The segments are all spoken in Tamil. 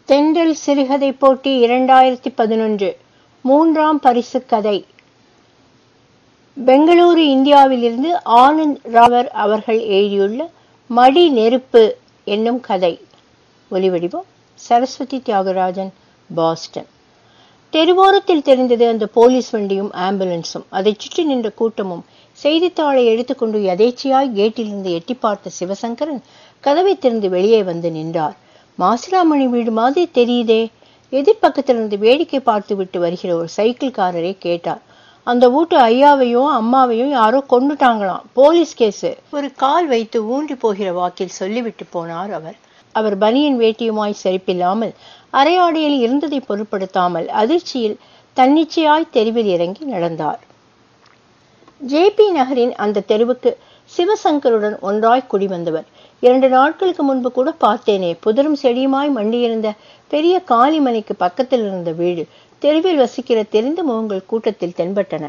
தென்றல் சிறுகதை போட்டி இரண்டாயிரத்தி பதினொன்று மூன்றாம் பரிசு கதை பெங்களூரு இந்தியாவிலிருந்து ஆனந்த் ராவர் அவர்கள் எழுதியுள்ள மடி நெருப்பு என்னும் கதை ஒலிவடிவம் சரஸ்வதி தியாகராஜன் பாஸ்டன் தெருவோரத்தில் தெரிந்தது அந்த போலீஸ் வண்டியும் ஆம்புலன்ஸும் அதைச் சுற்றி நின்ற கூட்டமும் செய்தித்தாளை எடுத்துக்கொண்டு எதேச்சியாய் கேட்டிலிருந்து எட்டி பார்த்த சிவசங்கரன் கதவை திறந்து வெளியே வந்து நின்றார் மாசிலாமணி வீடு மாதிரி தெரியுதே எதிர்பக்கத்திலிருந்து வேடிக்கை பார்த்து விட்டு வருகிற ஒரு சைக்கிள்காரரை கேட்டார் அந்த வீட்டு ஐயாவையும் அம்மாவையும் யாரோ கொண்டுட்டாங்களாம் போலீஸ் கேஸு ஒரு கால் வைத்து ஊன்றி போகிற வாக்கில் சொல்லிவிட்டு போனார் அவர் அவர் பனியன் வேட்டியுமாய் செருப்பில்லாமல் அரையாடையில் இருந்ததை பொருட்படுத்தாமல் அதிர்ச்சியில் தன்னிச்சையாய் தெருவில் இறங்கி நடந்தார் ஜேபி நகரின் அந்த தெருவுக்கு சிவசங்கருடன் ஒன்றாய் குடிவந்தவர் இரண்டு நாட்களுக்கு முன்பு கூட பார்த்தேனே புதரும் செடியுமாய் மண்டியிருந்த பெரிய காளிமனைக்கு பக்கத்தில் இருந்த வீடு தெருவில் வசிக்கிற தெரிந்த முகங்கள் கூட்டத்தில் தென்பட்டன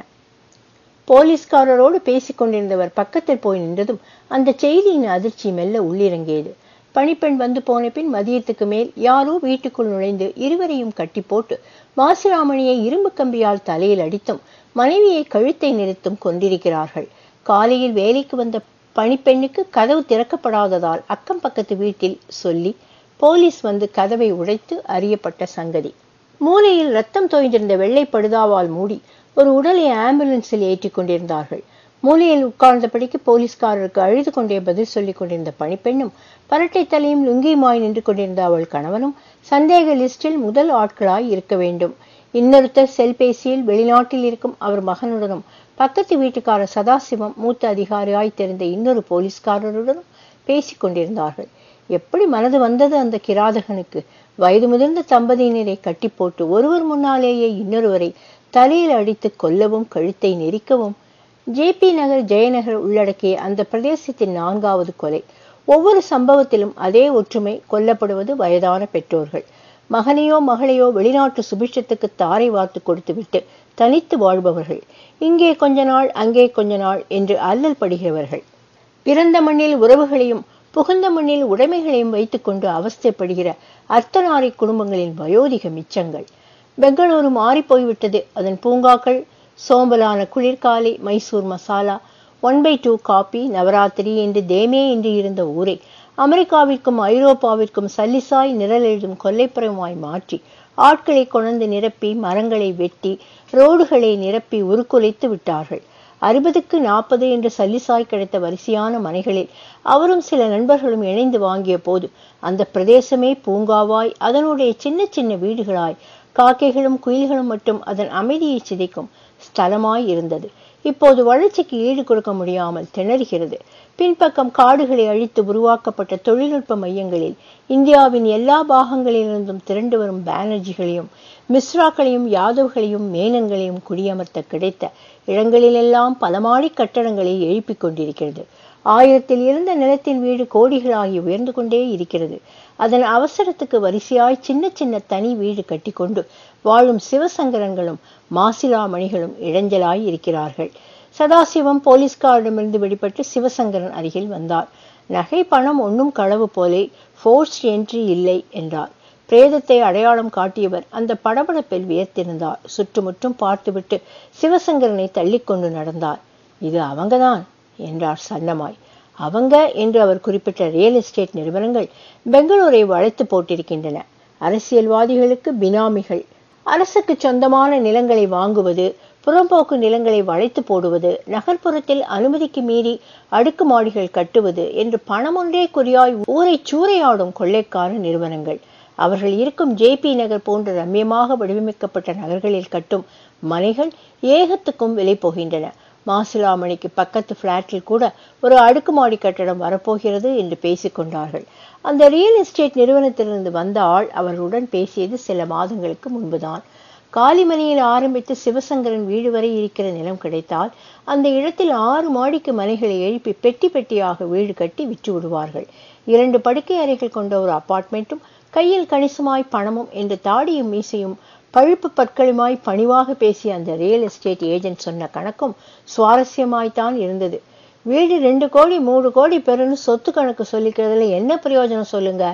போலீஸ்காரரோடு பேசிக் கொண்டிருந்தவர் பக்கத்தில் போய் நின்றதும் அந்த செய்தியின் அதிர்ச்சி மெல்ல உள்ளிறங்கியது பணிப்பெண் வந்து போன பின் மதியத்துக்கு மேல் யாரோ வீட்டுக்குள் நுழைந்து இருவரையும் கட்டி போட்டு மாசிராமணியை இரும்பு கம்பியால் தலையில் அடித்தும் மனைவியை கழுத்தை நிறுத்தும் கொண்டிருக்கிறார்கள் காலையில் வேலைக்கு வந்த பணிப்பெண்ணுக்கு கதவு திறக்கப்படாததால் அக்கம் பக்கத்து வீட்டில் சொல்லி போலீஸ் வந்து கதவை உடைத்து அறியப்பட்ட சங்கதி மூலையில் ரத்தம் தோய்ந்திருந்த வெள்ளை படுதாவால் மூடி ஒரு உடலை ஆம்புலன்ஸில் ஏற்றி கொண்டிருந்தார்கள் மூலையில் உட்கார்ந்தபடிக்கு போலீஸ்காரருக்கு அழுது கொண்டே பதில் சொல்லிக் கொண்டிருந்த பணிப்பெண்ணும் பரட்டை தலையும் லுங்கியுமாய் நின்று கொண்டிருந்த அவள் கணவனும் சந்தேக லிஸ்டில் முதல் ஆட்களாய் இருக்க வேண்டும் இன்னொருத்தர் செல்பேசியில் வெளிநாட்டில் இருக்கும் அவர் மகனுடனும் பக்கத்து வீட்டுக்காரர் சதாசிவம் மூத்த அதிகாரியாய் தெரிந்த இன்னொரு போலீஸ்காரருடனும் பேசிக் கொண்டிருந்தார்கள் எப்படி மனது வந்தது அந்த கிராதகனுக்கு வயது முதிர்ந்த தம்பதியினரை கட்டி போட்டு ஒருவர் முன்னாலேயே இன்னொருவரை தலையில் அடித்து கொல்லவும் கழுத்தை நெரிக்கவும் ஜேபி நகர் ஜெயநகர் உள்ளடக்கிய அந்த பிரதேசத்தின் நான்காவது கொலை ஒவ்வொரு சம்பவத்திலும் அதே ஒற்றுமை கொல்லப்படுவது வயதான பெற்றோர்கள் மகனையோ மகளையோ வெளிநாட்டு சுபிஷத்துக்கு தாரை வார்த்து கொடுத்துவிட்டு தனித்து வாழ்பவர்கள் இங்கே கொஞ்ச நாள் அங்கே கொஞ்ச நாள் என்று அல்லல் படுகிறவர்கள் பிறந்த மண்ணில் உறவுகளையும் புகுந்த மண்ணில் உடைமைகளையும் வைத்துக்கொண்டு அவஸ்தைப்படுகிற அர்த்தநாரி குடும்பங்களின் வயோதிக மிச்சங்கள் பெங்களூரு மாறி போய்விட்டது அதன் பூங்காக்கள் சோம்பலான குளிர்காலை Mysore masala one by two coffee Navaratri என்று தேமே என்று இருந்த ஊரை அமெரிக்காவிற்கும் ஐரோப்பாவிற்கும் சல்லிசாய் நிழல் எழுதும் கொல்லைப்புறமாய் மாற்றி ஆட்களை கொணர்ந்து நிரப்பி மரங்களை வெட்டி ரோடுகளை நிரப்பி உருக்குலைத்து விட்டார்கள் அறுபதுக்கு நாற்பது என்று சல்லிசாய் கிடைத்த வரிசையான மனைகளில் அவரும் சில நண்பர்களும் இணைந்து வாங்கிய போது அந்த பிரதேசமே பூங்காவாய் அதனுடைய சின்ன சின்ன வீடுகளாய் காக்கைகளும் குயில்களும் மட்டும் அதன் அமைதியை சிதைக்கும் ஸ்தலமாய் இருந்தது இப்போது வளர்ச்சிக்கு ஈடு கொடுக்க முடியாமல் திணறுகிறது பின்பக்கம் காடுகளை அழித்து உருவாக்கப்பட்ட தொழில்நுட்ப மையங்களில் இந்தியாவின் எல்லா பாகங்களிலிருந்தும் திரண்டு வரும் பானர்ஜிகளையும் மிஸ்ராக்களையும் யாதவ்களையும் மேனன்களையும் குடியமர்த்த கிடைத்த இடங்களிலெல்லாம் பல மாடி கட்டடங்களை எழுப்பிக் கொண்டிருக்கிறது ஆயிரத்தில் இருந்த நிலத்தின் வீடு கோடிகளாகி உயர்ந்து கொண்டே இருக்கிறது அதன் அவசரத்துக்கு வரிசையாய் சின்ன சின்ன தனி வீடு கட்டிக்கொண்டு வாழும் சிவசங்கரன்களும் மாசிலாமணிகளும் இடைஞ்சலாய் இருக்கிறார்கள் சதாசிவம் போலீஸ்காரிடமிருந்து வெளிப்பட்டு சிவசங்கரன் அருகில் வந்தார் நகை பணம் ஒன்றும் களவு போலே ஃபோர்ஸ் என்ட்ரி இல்லை என்றார் பிரேதத்தை அடையாளம் காட்டியவர் அந்த படபடப்பில் வியர்த்திருந்தார் சுற்றுமுற்றும் பார்த்துவிட்டு சிவசங்கரனை தள்ளிக்கொண்டு நடந்தார் இது அவங்கதான் என்றார் சன்னமாய் அவங்க என்று அவர் குறிப்பிட்ட ரியல் எஸ்டேட் நிறுவனங்கள் பெங்களூரை வளைத்து போட்டிருக்கின்றன அரசியல்வாதிகளுக்கு பினாமிகள் அரசுக்கு சொந்தமான நிலங்களை வாங்குவது புறம்போக்கு நிலங்களை வளைத்து போடுவது நகர்ப்புறத்தில் அனுமதிக்கு மீறி அடுக்குமாடிகள் கட்டுவது என்று பணமொன்றே குறியாய் ஊரை சூறையாடும் கொள்ளைக்கார நிறுவனங்கள் அவர்கள் இருக்கும் ஜேபி நகர் போன்ற ரம்யமாக வடிவமைக்கப்பட்ட நகர்களில் கட்டும் மனைகள் ஏகத்துக்கும் விலை போகின்றன மாசிலாமணிக்கு பக்கத்து பிளாட்டில் கூட ஒரு அடுக்குமாடி கட்டடம் வரப்போகிறது என்று பேசிக்கொண்டார்கள் அந்த ரியல் எஸ்டேட் நிறுவனத்திலிருந்து வந்த ஆள் அவர்களுடன் பேசியது சில மாதங்களுக்கு முன்புதான் காலிமனையில் ஆரம்பித்து சிவசங்கரன் வீடு வரை இருக்கிற நிலம் கிடைத்தால் அந்த இடத்தில் ஆறு மாடிக்கு மனைகளை எழுப்பி பெட்டி பெட்டியாக வீடு கட்டி விற்று விடுவார்கள் இரண்டு படுக்கை அறைகள் கொண்ட ஒரு அபார்ட்மெண்ட்டும் கையில் கணிசமாய் பணமும் என்று தாடியும் மீசையும் பழுப்பு பற்களுமாய் பணிவாக பேசிய அந்த ரியல் எஸ்டேட் ஏஜென்ட் சொன்ன கணக்கும் சுவாரஸ்யமாய்த்தான் இருந்தது வீடு ரெண்டு கோடி மூணு கோடி பெறுன்னு சொத்து கணக்கு சொல்லிக்கிறதுல என்ன பிரயோஜனம் சொல்லுங்க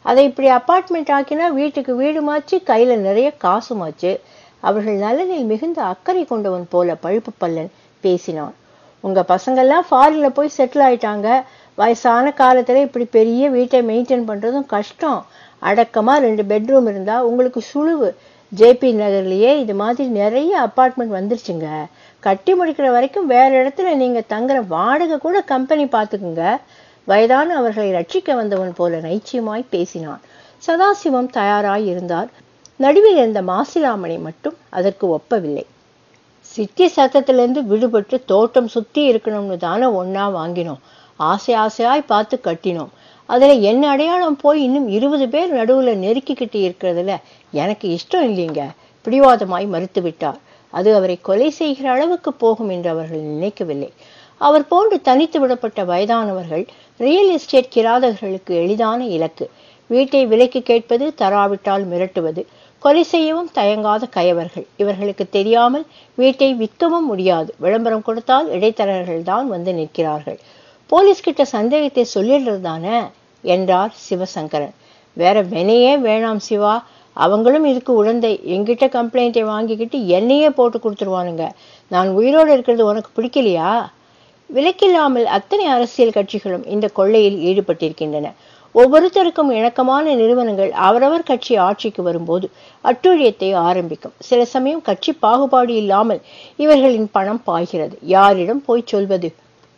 அதை இப்படி அப்பார்ட்மெண்ட் ஆக்கினா வீட்டுக்கு வீடுமாச்சு கையில நிறைய காசுமாச்சு அவர்கள் நலனில் மிகுந்த அக்கறை கொண்டவன் போல பழுப்பு பல்லன் பேசினான் உங்க பசங்கெல்லாம் ஃபாரின்ல போய் செட்டில் ஆயிட்டாங்க வயசான காலத்துல இப்படி பெரிய வீட்டை மெயின்டைன் பண்றதும் கஷ்டம் அடக்கமா ரெண்டு பெட்ரூம் இருந்தா உங்களுக்கு சுழுவு ஜேபி நகர்லயே இது மாதிரி நிறைய அப்பார்ட்மெண்ட் வந்துருச்சுங்க கட்டி முடிக்கிற வரைக்கும் வேற இடத்துல நீங்க தங்குற வாடகை கூட கம்பெனி பார்த்துக்குங்க வயதான அவர்களை ரட்சிக்க வந்தவன் போல நைச்சியமாய் பேசினான் சதாசிவம் தயாராய் இருந்தார் நடுவில் இருந்த மாசிலாமணி மட்டும் அதற்கு ஒப்பவில்லை சிட்டி சத்தத்திலிருந்து விடுபட்டு தோட்டம் சுத்தி இருக்கணும்னு தானே ஒன்னா வாங்கினோம் ஆசை ஆசையாய் பார்த்து கட்டினோம் அதுல என்ன அடையாளம் போய் இன்னும் இருபது பேர் நடுவுல நெருக்கிக்கிட்டு இருக்கிறதுல எனக்கு இஷ்டம் இல்லைங்க பிடிவாதமாய் மறுத்து விட்டார் அது அவரை கொலை செய்கிற அளவுக்கு போகும் என்று அவர்கள் நினைக்கவில்லை அவர் போன்று தனித்து விடப்பட்ட வயதானவர்கள் ரியல் எஸ்டேட் கிராதகர்களுக்கு எளிதான இலக்கு வீட்டை விலைக்கு கேட்பது தராவிட்டால் மிரட்டுவது கொலை செய்யவும் தயங்காத கயவர்கள் இவர்களுக்கு தெரியாமல் வீட்டை விற்கவும் முடியாது விளம்பரம் கொடுத்தால் இடைத்தரகர்கள் தான் வந்து நிற்கிறார்கள் போலீஸ் கிட்ட சந்தேகத்தை சொல்லிடுறது தானே என்றார் சிவசங்கரன் வேற வினையே வேணாம் சிவா அவங்களும் இதுக்கு உடந்தை என்கிட்ட கம்ப்ளைண்ட்டை வாங்கிக்கிட்டு என்னையே போட்டு கொடுத்துருவானுங்க நான் உயிரோடு இருக்கிறது உனக்கு பிடிக்கலையா விலக்கில்லாமல் அத்தனை அரசியல் கட்சிகளும் இந்த கொள்ளையில் ஈடுபட்டிருக்கின்றன ஒவ்வொருத்தருக்கும் இணக்கமான நிறுவனங்கள் அவரவர் கட்சி ஆட்சிக்கு வரும்போது அட்டுழியத்தை ஆரம்பிக்கும் சில சமயம் கட்சி பாகுபாடு இல்லாமல் இவர்களின் பணம் பாய்கிறது யாரிடம் போய் சொல்வது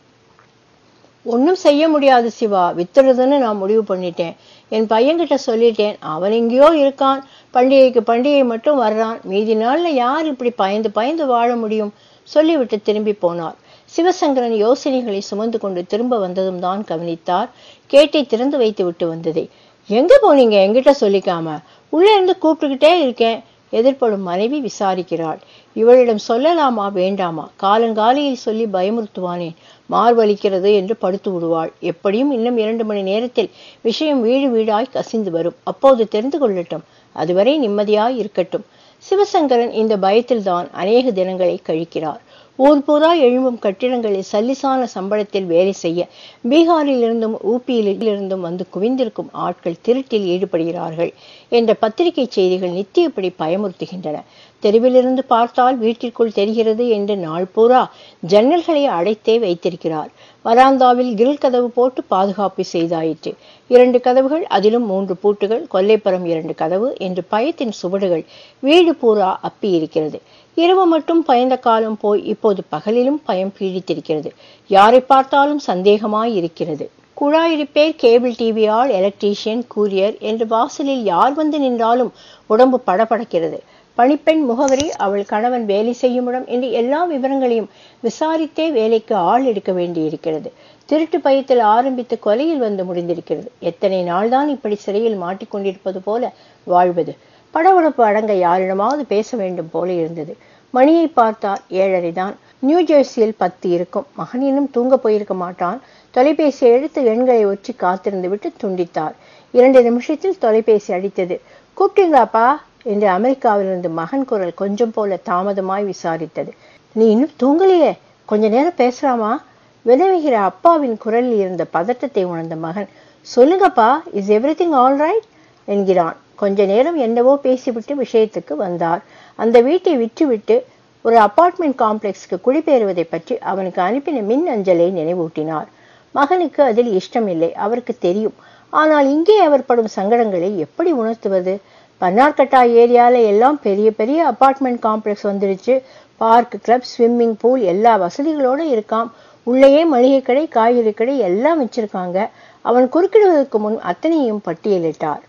ஒன்றும் செய்ய முடியாது சிவா வித்துறதுன்னு நான் முடிவு பண்ணிட்டேன் என் பையன்கிட்ட சொல்லிட்டேன் அவன் எங்கேயோ இருக்கான் பண்டிகைக்கு பண்டிகை மட்டும் வர்றான் மீதி நாள்ல யார் இப்படி பயந்து பயந்து வாழ முடியும் சொல்லிவிட்டு திரும்பி போனார் சிவசங்கரன் யோசனைகளை சுமந்து கொண்டு திரும்ப வந்ததும் தான் கவனித்தார் கேட்டை திறந்து வைத்து விட்டு வந்ததை எங்க போனீங்க என்கிட்ட சொல்லிக்காம உள்ள இருந்து கூப்பிட்டுக்கிட்டே இருக்கேன் எதிர்ப்படும் மனைவி விசாரிக்கிறாள் இவளிடம் சொல்லலாமா வேண்டாமா காலங்காலையில் சொல்லி பயமுறுத்துவானேன் மார்வலிக்கிறது என்று படுத்து விடுவாள் எப்படியும் இன்னும் இரண்டு மணி நேரத்தில் விஷயம் வீடு வீடாய் கசிந்து வரும் அப்போது தெரிந்து கொள்ளட்டும் அதுவரை நிம்மதியாய் இருக்கட்டும் சிவசங்கரன் இந்த பயத்தில்தான் அநேக தினங்களை கழிக்கிறார் ஊர் பூரா எழும்பும் கட்டிடங்களில் சல்லிசான சம்பளத்தில் வேலை செய்ய பீகாரில் இருந்தும் ஊபியில் இருந்தும் வந்து குவிந்திருக்கும் ஆட்கள் திருட்டில் ஈடுபடுகிறார்கள் என்ற பத்திரிகை செய்திகள் நித்தியப்படி பயமுறுத்துகின்றன தெருவிலிருந்து பார்த்தால் வீட்டிற்குள் தெரிகிறது என்று நாள் பூரா ஜன்னல்களை அடைத்தே வைத்திருக்கிறார் வராந்தாவில் கிரில் கதவு போட்டு பாதுகாப்பு செய்தாயிற்று இரண்டு கதவுகள் அதிலும் மூன்று பூட்டுகள் கொல்லைப்புறம் இரண்டு கதவு என்று பயத்தின் சுவடுகள் வீடு பூரா அப்பி இருக்கிறது இரவு மட்டும் பயந்த காலம் போய் இப்போது பகலிலும் பயம் பீடித்திருக்கிறது யாரை பார்த்தாலும் சந்தேகமாய் இருக்கிறது குழாய் ரிப்பேர் கேபிள் டிவி ஆள் எலக்ட்ரீஷியன் கூரியர் என்று வாசலில் யார் வந்து நின்றாலும் உடம்பு படபடக்கிறது பணிப்பெண் முகவரி அவள் கணவன் வேலை செய்யும் இடம் என்று எல்லா விவரங்களையும் விசாரித்தே வேலைக்கு ஆள் எடுக்க வேண்டியிருக்கிறது திருட்டு பயத்தில் ஆரம்பித்து கொலையில் வந்து முடிந்திருக்கிறது எத்தனை நாள்தான் இப்படி சிறையில் மாட்டிக்கொண்டிருப்பது போல வாழ்வது படபடப்பு அடங்க யாரிடமாவது பேச வேண்டும் போல இருந்தது மணியை பார்த்தார் ஏழரை தான் நியூ ஜெர்சியில் பத்து இருக்கும் மகன் இன்னும் தூங்க போயிருக்க மாட்டான் தொலைபேசி எடுத்து எண்களை ஒற்றி காத்திருந்து விட்டு துண்டித்தார் இரண்டு நிமிஷத்தில் தொலைபேசி அடித்தது கூப்பிட்டீங்களாப்பா என்று அமெரிக்காவிலிருந்து மகன் குரல் கொஞ்சம் போல தாமதமாய் விசாரித்தது நீ இன்னும் தூங்கலையே கொஞ்ச நேரம் பேசலாமா வினவுகிற அப்பாவின் குரலில் இருந்த பதட்டத்தை உணர்ந்த மகன் சொல்லுங்கப்பா is everything all right என்கிறான் கொஞ்ச நேரம் என்னவோ பேசிவிட்டு விஷயத்துக்கு வந்தார் அந்த வீட்டை விற்றுவிட்டு ஒரு அபார்ட்மெண்ட் காம்ப்ளெக்ஸ்க்கு குடிபெயர்வதை பற்றி அவனுக்கு அனுப்பின மின் அஞ்சலை நினைவூட்டினார் மகனுக்கு அதில் இஷ்டமில்லை அவருக்கு தெரியும் ஆனால் இங்கே அவர் படும் சங்கடங்களை எப்படி உணர்த்துவது பன்னார்கட்டா ஏரியால எல்லாம் பெரிய பெரிய அபார்ட்மெண்ட் காம்ப்ளெக்ஸ் வந்துருச்சு பார்க் கிளப் ஸ்விம்மிங் பூல் எல்லா வசதிகளோட இருக்காம் உள்ளேயே மளிகை கடை காய்கறி கடை எல்லாம் வச்சிருக்காங்க அவன் குறுக்கிடுவதற்கு முன் அத்தனையும் பட்டியலிட்டார்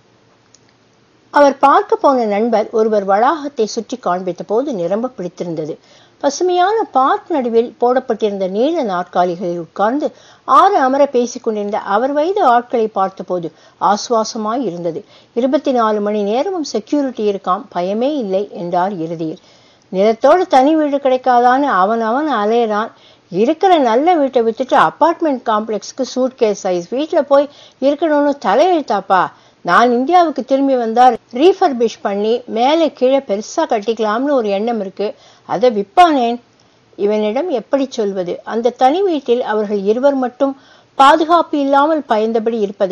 அவர் பார்க்க போன நண்பர் ஒருவர் வளாகத்தை சுற்றி காண்பித்த போது நிரம்ப பிடித்திருந்தது பசுமையான பார்க் நடுவில் போடப்பட்டிருந்த நீள நாற்காலிகளில் உட்கார்ந்து ஆறு அமர பேசிக் கொண்டிருந்த அவர் வயது ஆட்களை பார்த்தபோது ஆசுவாசமாய் இருந்தது இருபத்தி நாலு மணி நேரமும் செக்யூரிட்டி இருக்காம் பயமே இல்லை என்றார் இறுதியில் நிலத்தோடு தனி வீடு கிடைக்காதான்னு அவன் அவன் அலையறான் இருக்கிற நல்ல வீட்டை வித்துட்டு அபார்ட்மெண்ட் காம்ப்ளெக்ஸ்க்கு சூட் கேஸ் சைஸ் வீட்டுல போய் இருக்கணும்னு தலையெழுத்தாப்பா நான் இந்தியாவுக்கு திரும்பி வந்தா ரீஃபர்பிஷ் பண்ணி மேலே கீழே பெருசா கட்டிக்கலாம்னு ஒரு எண்ணம் இருக்கு அதை விற்பானேன் இவனிடம் எப்படி சொல்வது அந்த தனி வீட்டில் அவர்கள் இருவர் மட்டும் பாதுகாப்பு இல்லாமல் பயந்தபடி இருப்பதை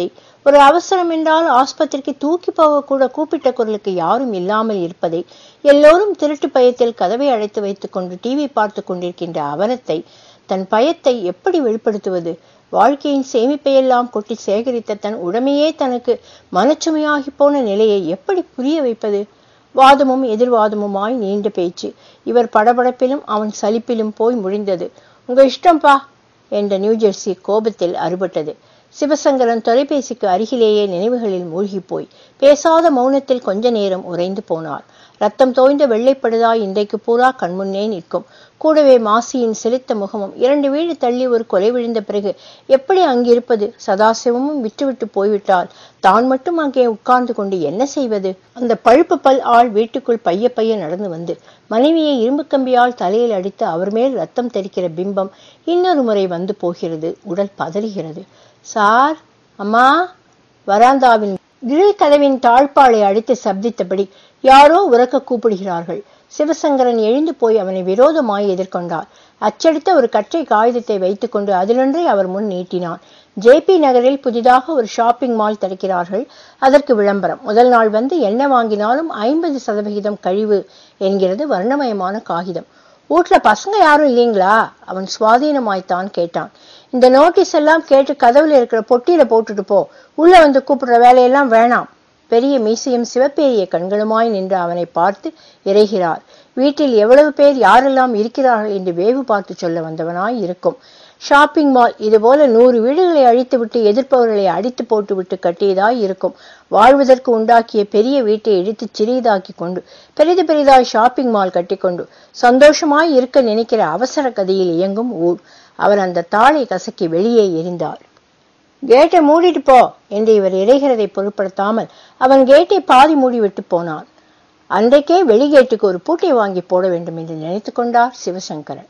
ஒரு அவசரம் என்றால் ஆஸ்பத்திரிக்கு தூக்கி போக கூட கூப்பிட்ட குரலுக்கு யாரும் இல்லாமல் இருப்பதை எல்லோரும் திருட்டு பயத்தில் கதவை அழைத்து வைத்துக் கொண்டு டிவி பார்த்து கொண்டிருக்கின்ற அவலத்தை தன் பயத்தை எப்படி வெளிப்படுத்துவது வாழ்க்கையின் சேமிப்பையெல்லாம் கொட்டி சேகரித்த தன் உடமையே தனக்கு மனச்சுமையாகி போன நிலையை எப்படி புரிய வைப்பது வாதமும் எதிர்வாதமுமாய் நீண்ட பேச்சு இவர் படபடப்பிலும் அவன் சலிப்பிலும் போய் முடிந்தது உங்க இஷ்டம்பா என்ற நியூஜெர்சி கோபத்தில் அறுபட்டது சிவசங்கரன் தொலைபேசிக்கு அருகிலேயே நினைவுகளில் மூழ்கி போய் பேசாத மௌனத்தில் கொஞ்ச நேரம் உறைந்து போனார் ரத்தம் தோய்ந்த வெள்ளைப்படுதாய் இன்றைக்கு பூரா கண்முன்னே நிற்கும் கூடவே மாசியின் செலுத்த முகமும் இரண்டு வீடு தள்ளி ஒரு கொலை விழுந்த பிறகு எப்படி அங்கிருப்பது சதாசிவமும் விட்டுவிட்டு போய்விட்டால் தான் மட்டும் அங்கே உட்கார்ந்து கொண்டு என்ன செய்வது அந்த பழுப்பு பல் ஆள் வீட்டுக்குள் பைய பைய நடந்து வந்து மனைவியை இரும்பு கம்பியால் தலையில் அடித்து அவர் மேல் ரத்தம் தெரிக்கிற பிம்பம் இன்னொரு முறை வந்து போகிறது உடல் பதறுகிறது சார் அம்மா வராந்தாவின் கிரில் கதவின் தாழ்பாளை அடித்து சப்தித்தபடி யாரோ உறக்க கூப்பிடுகிறார்கள் சிவசங்கரன் எழுந்து போய் அவனை விரோதமாய் எதிர்கொண்டார் அச்சடித்த ஒரு கற்றை காகிதத்தை வைத்துக்கொண்டு அதிலொன்றை அவர் முன் நீட்டினான் ஜேபி நகரில் புதிதாக ஒரு ஷாப்பிங் மால் திறக்கிறார்கள் அதற்கு விளம்பரம் முதல் நாள் வந்து என்ன வாங்கினாலும் ஐம்பது சதவிகிதம் கழிவு என்கிறது வர்ணமயமான காகிதம் வீட்டுல பசங்க யாரும் இல்லைங்களா அவன் சுவாதீனமாய்த்தான் கேட்டான் இந்த நோட்டீஸ் எல்லாம் கேட்டு கதவுல இருக்கிற பொட்டியில போட்டுட்டு போ உள்ள வந்து கூப்பிடுற வேலையெல்லாம் வேணாம் பெரிய மீசையும் சிவப்பேரிய கண்களுமாய் நின்று அவனை பார்த்து இறைகிறார் வீட்டில் எவ்வளவு பேர் யாரெல்லாம் இருக்கிறார்கள் என்று வேவு பார்த்து சொல்ல வந்தவனாய் இருக்கும் ஷாப்பிங் மால் இதுபோல நூறு வீடுகளை அழித்துவிட்டு எதிர்ப்பவர்களை அடித்து போட்டுவிட்டு கட்டியதாய் இருக்கும் வாழ்வதற்கு உண்டாக்கிய பெரிய வீட்டை இடித்து சிறியதாக்கி கொண்டு பெரிது பெரிதாய் ஷாப்பிங் மால் கட்டிக்கொண்டு சந்தோஷமாய் இருக்க நினைக்கிற அவசர கதியில் இயங்கும் ஊர் அவர் அந்த தாளை கசக்கி வெளியே எரிந்தார் கேட்டை மூடிட்டு போ என்று இவர் இறைகிறதை பொருட்படுத்தாமல் அவன் கேட்டை பாதி மூடிவிட்டு போனான் அன்றைக்கே வெளிகேட்டுக்கு ஒரு பூட்டை வாங்கி போட வேண்டும் என்று நினைத்து கொண்டார் சிவசங்கரன்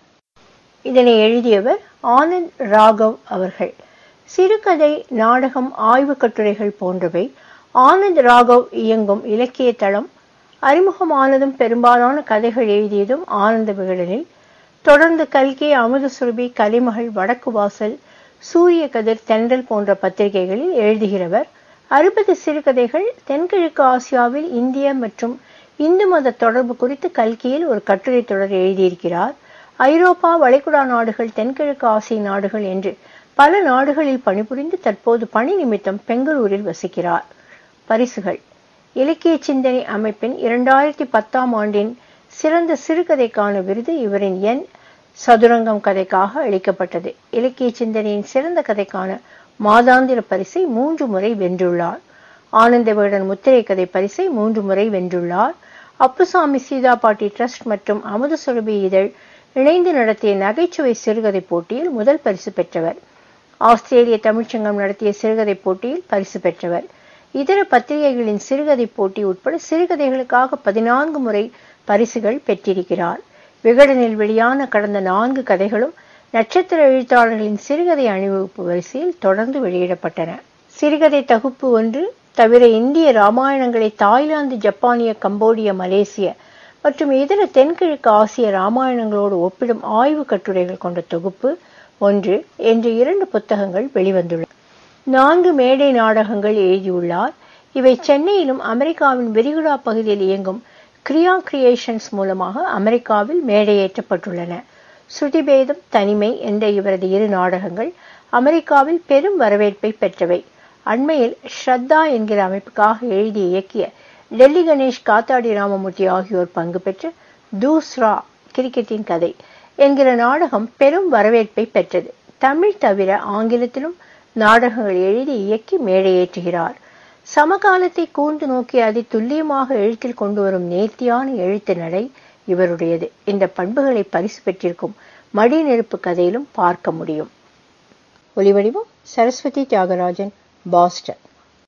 இதனை எழுதியவர் ஆனந்த் ராகவ் அவர்கள் சிறுகதை நாடகம் ஆய்வு கட்டுரைகள் போன்றவை ஆனந்த் ராகவ் இயங்கும் இலக்கிய தளம் அறிமுகமானதும் பெரும்பாலான கதைகள் எழுதியதும் ஆனந்த விகடனில் தொடர்ந்து கல்கி அமுத சுரபி கலிமகள் வடக்கு வாசல் சூரிய கதிர் தென்றல் போன்ற பத்திரிகைகளில் எழுதுகிறவர் அறுபது சிறுகதைகள் தென்கிழக்கு ஆசியாவில் இந்திய மற்றும் இந்து மத தொடர்பு குறித்து கல்கியில் ஒரு கட்டுரை தொடர் எழுதியிருக்கிறார் ஐரோப்பா வளைகுடா நாடுகள் தென்கிழக்கு ஆசிய நாடுகள் என்று பல நாடுகளில் பணிபுரிந்து தற்போது பணி நிமித்தம் பெங்களூரில் வசிக்கிறார் பரிசுகள் இலக்கிய சிந்தனை அமைப்பின் இரண்டாயிரத்தி பத்தாம் ஆண்டின் சிறந்த சிறுகதைக்கான விருது இவரின் என் சதுரங்கம் கதைக்காக அளிக்கப்பட்டது இலக்கிய சிந்தனையின் சிறந்த கதைக்கான மாதாந்திர பரிசை மூன்று முறை வென்றுள்ளார் ஆனந்த விகடன் முத்திரை கதை பரிசை மூன்று முறை வென்றுள்ளார் அப்புசாமி சீதாபாட்டி ட்ரஸ்ட் மற்றும் அமுத சுரபி இதழ் இணைந்து நடத்திய நகைச்சுவை சிறுகதை போட்டியில் முதல் பரிசு பெற்றவர் ஆஸ்திரேலிய தமிழ்ச்சங்கம் நடத்திய சிறுகதை போட்டியில் பரிசு பெற்றவர் இதர பத்திரிகைகளின் சிறுகதை போட்டி உட்பட சிறுகதைகளுக்காக பதினான்கு முறை பரிசுகள் பெற்றிருக்கிறார் விகடனில் வெளியான கடந்த நான்கு கதைகளும் நட்சத்திர எழுத்தாளர்களின் சிறுகதை அணிவகுப்பு வரிசையில் தொடர்ந்து வெளியிடப்பட்டன சிறுகதை தொகுப்பு ஒன்று தவிர இந்திய ராமாயணங்களை தாய்லாந்து ஜப்பானிய கம்போடிய மலேசிய மற்றும் இதர தென்கிழக்கு ஆசிய ராமாயணங்களோடு ஒப்பிடும் ஆய்வு கட்டுரைகள் கொண்ட தொகுப்பு ஒன்று என்று இரண்டு புத்தகங்கள் வெளிவந்துள்ளன நான்கு மேடை நாடகங்கள் எழுதியுள்ளார் இவை சென்னையிலும் அமெரிக்காவின் விரிகுடா பகுதியில் இயங்கும் கிரியா கிரியேஷன்ஸ் மூலமாக அமெரிக்காவில் மேடையேற்றப்பட்டுள்ளன ஸ்ருதிபேதம் தனிமை என்ற இவரது இரு நாடகங்கள் அமெரிக்காவில் பெரும் வரவேற்பை பெற்றவை அண்மையில் ஸ்ரத்தா என்கிற அமைப்புக்காக எழுதி இயக்கிய டெல்லி கணேஷ் காத்தாடி ராமமூர்த்தி ஆகியோர் பங்கு பெற்ற தூஸ்ரா கிரிக்கெட்டின் கதை என்கிற நாடகம் பெரும் வரவேற்பை பெற்றது தமிழ் தவிர ஆங்கிலத்திலும் நாடகங்கள் எழுதி இயக்கி மேடையேற்றுகிறார் சமகாலத்தை கூர்ந்து நோக்கி அதை துல்லியமாக எழுத்தில் கொண்டு வரும் நேர்த்தியான எழுத்து நடை இவருடையது இந்த பண்புகளை பரிசு பெற்றிருக்கும் மடி நெருப்பு கதையிலும் பார்க்க முடியும் ஒலிவடிவம் சரஸ்வதி தியாகராஜன் பாஸ்டன்